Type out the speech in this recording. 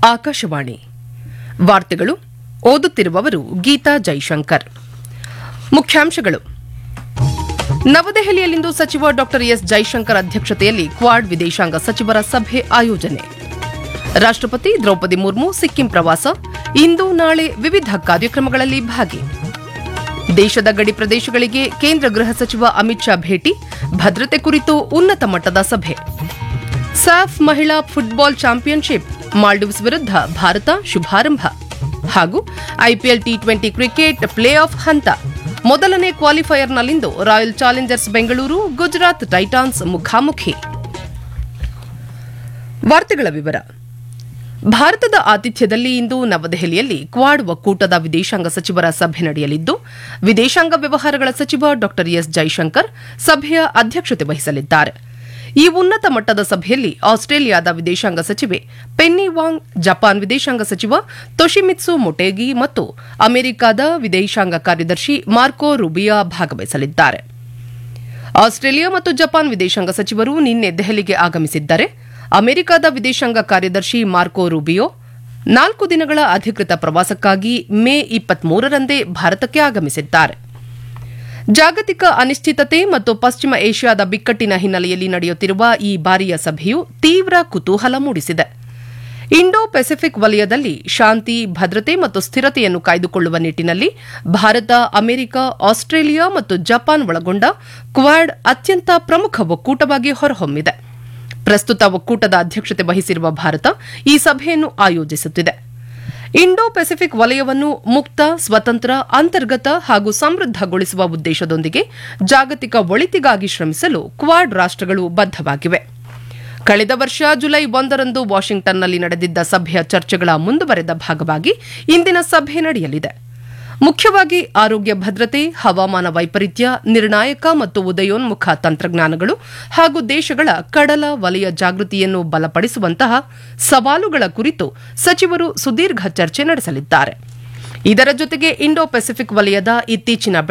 ಆಕಾಶವಾಣಿ ವಾರ್ತೆಗಳು ಓದುತ್ತಿರುವವರು ಗೀತಾ ಜೈಶಂಕರ್ ಮುಖ್ಯಾಂಶಗಳು ನವದೆಹಲಿಯಲ್ಲಿಂದು ಸಚಿವ ಡಾ ಎಸ್ ಜೈಶಂಕರ್ ಅಧ್ಯಕ್ಷತೆಯಲ್ಲಿ ಕ್ವಾಡ್ ವಿದೇಶಾಂಗ ಸಚಿವರ ಸಭೆ ಆಯೋಜನೆ ರಾಷ್ಟ್ರಪತಿ ದ್ರೌಪದಿ ಮುರ್ಮು ಸಿಕ್ಕಿಂ ಪ್ರವಾಸ ಇಂದು ನಾಳೆ ವಿವಿಧ ಕಾರ್ಯಕ್ರಮಗಳಲ್ಲಿ ಭಾಗಿ ದೇಶದ ಗಡಿ ಪ್ರದೇಶಗಳಿಗೆ ಕೇಂದ್ರ ಗೃಹ ಸಚಿವ ಅಮಿತ್ ಶಾ ಭೇಟಿ ಭದ್ರತೆ ಕುರಿತು ಉನ್ನತ ಮಟ್ಟದ ಸಭೆ ಸಾಫ್ ಮಹಿಳಾ ಫುಟ್ಬಾಲ್ ಚಾಂಪಿಯನ್ಶಿಪ್ ಮಾಲ್ಡೀವ್ಸ್ ವಿರುದ್ಧ ಭಾರತ ಶುಭಾರಂಭ ಹಾಗೂ IPL T twenty cricket play off ಹಂತ ಮೊದಲನೇ ಕ್ವಾಲಿಫೈಯರ್ನಲ್ಲಿಂದು Royal Challengers Bengaluru Gujarat Titans ಮುಖಾಮುಖಿ ವಾರ್ತೆಗಳ ವಿವರ ಭಾರತದ ಆತಿಥ್ಯದಲ್ಲಿ ಇಂದು ನವದೆಹಲಿಯಲ್ಲಿ ಕ್ವಾಡ್ ಒಕ್ಕೂಟದ ವಿದೇಶಾಂಗ ಸಚಿವರ ಸಭೆ ನಡೆಯಲಿದ್ದು ವಿದೇಶಾಂಗ ವ್ಯವಹಾರಗಳ ಸಚಿವ ಡಾ ಎಸ್ ಜೈಶಂಕರ್ ಸಭೆಯ ಅಧ್ಯಕ್ಷತೆ ವಹಿಸಲಿದ್ದಾರೆ ಈ ಉನ್ನತ ಮಟ್ಟದ ಸಭೆಯಲ್ಲಿ ಆಸ್ಟ್ರೇಲಿಯಾದ ವಿದೇಶಾಂಗ ಸಚಿವೆ ಪೆನ್ನಿ ವಾಂಗ್ ಜಪಾನ್ ವಿದೇಶಾಂಗ ಸಚಿವ ತೊಶಿಮಿತ್ಸು ಮೊಟೇಗಿ ಮತ್ತು ಅಮೆರಿಕದ ವಿದೇಶಾಂಗ ಕಾರ್ಯದರ್ಶಿ ಮಾರ್ಕೋ ರುಬಿಯಾ ಭಾಗವಹಿಸಲಿದ್ದಾರೆ ಆಸ್ಟ್ರೇಲಿಯಾ ಮತ್ತು ಜಪಾನ್ ವಿದೇಶಾಂಗ ಸಚಿವರು ನಿನ್ನೆ ದೆಹಲಿಗೆ ಆಗಮಿಸಿದ್ದರೆ ಅಮೆರಿಕದ ವಿದೇಶಾಂಗ ಕಾರ್ಯದರ್ಶಿ ಮಾರ್ಕೋ ರೂಬಿಯೋ ನಾಲ್ಕು ದಿನಗಳ ಅಧಿಕೃತ ಪ್ರವಾಸಕ್ಕಾಗಿ ಮೇ ಇಪ್ಪತ್ಮೂರರಂದೇ ಭಾರತಕ್ಕೆ ಆಗಮಿಸಿದ್ದಾರೆ ಜಾಗತಿಕ ಅನಿಶ್ಚಿತತೆ ಮತ್ತು ಪಶ್ಚಿಮ ಏಷ್ಯಾದ ಬಿಕ್ಕಟ್ಟಿನ ಹಿನ್ನೆಲೆಯಲ್ಲಿ ನಡೆಯುತ್ತಿರುವ ಈ ಬಾರಿಯ ಸಭೆಯು ತೀವ್ರ ಕುತೂಹಲ ಮೂಡಿಸಿದೆ ಇಂಡೋ ಪೆಸಿಫಿಕ್ ವಲಯದಲ್ಲಿ ಶಾಂತಿ ಭದ್ರತೆ ಮತ್ತು ಸ್ಥಿರತೆಯನ್ನು ಕಾಯ್ದುಕೊಳ್ಳುವ ನಿಟ್ಟಿನಲ್ಲಿ ಭಾರತ ಅಮೆರಿಕ ಆಸ್ಟ್ರೇಲಿಯಾ ಮತ್ತು ಜಪಾನ್ ಒಳಗೊಂಡ ಕ್ವಾಡ್ ಅತ್ಯಂತ ಪ್ರಮುಖ ಒಕ್ಕೂಟವಾಗಿ ಹೊರಹೊಮ್ಮಿದೆ ಪ್ರಸ್ತುತ ಒಕ್ಕೂಟದ ಅಧ್ಯಕ್ಷತೆ ವಹಿಸಿರುವ ಭಾರತ ಈ ಸಭೆಯನ್ನು ಆಯೋಜಿಸುತ್ತಿದೆ ಇಂಡೋ ಪೆಸಿಫಿಕ್ ವಲಯವನ್ನು ಮುಕ್ತ ಸ್ವತಂತ್ರ ಅಂತರ್ಗತ ಹಾಗೂ ಸಮೃದ್ಧಗೊಳಿಸುವ ಉದ್ದೇಶದೊಂದಿಗೆ ಜಾಗತಿಕ ಒಳಿತಿಗಾಗಿ ಶ್ರಮಿಸಲು ಕ್ವಾಡ್ ರಾಷ್ಟಗಳು ಬದ್ದವಾಗಿವೆ ಕಳೆದ ವರ್ಷ ಜುಲೈ ಒಂದರಂದು ವಾಷಿಂಗ್ಟನ್ನಲ್ಲಿ ನಡೆದಿದ್ದ ಸಭೆಯ ಚರ್ಚೆಗಳ ಮುಂದುವರೆದ ಭಾಗವಾಗಿ ಇಂದಿನ ಸಭೆ ನಡೆಯಲಿದೆ ಮುಖ್ಯವಾಗಿ ಆರೋಗ್ಯ ಭದ್ರತೆ ಹವಾಮಾನ ವೈಪರೀತ್ಯ ನಿರ್ಣಾಯಕ ಮತ್ತು ಉದಯೋನ್ಮುಖ ತಂತ್ರಜ್ಞಾನಗಳು ಹಾಗೂ ದೇಶಗಳ ಕಡಲ ವಲಯ ಜಾಗೃತಿಯನ್ನು ಬಲಪಡಿಸುವಂತಹ ಸವಾಲುಗಳ ಕುರಿತು ಸಚಿವರು ಸುದೀರ್ಘ ಚರ್ಚೆ ನಡೆಸಲಿದ್ದಾರೆ ಇದರ ಜೊತೆಗೆ ಇಂಡೋ ಪೆಸಿಫಿಕ್ ವಲಯದ ಇತ್ತೀಚಿನ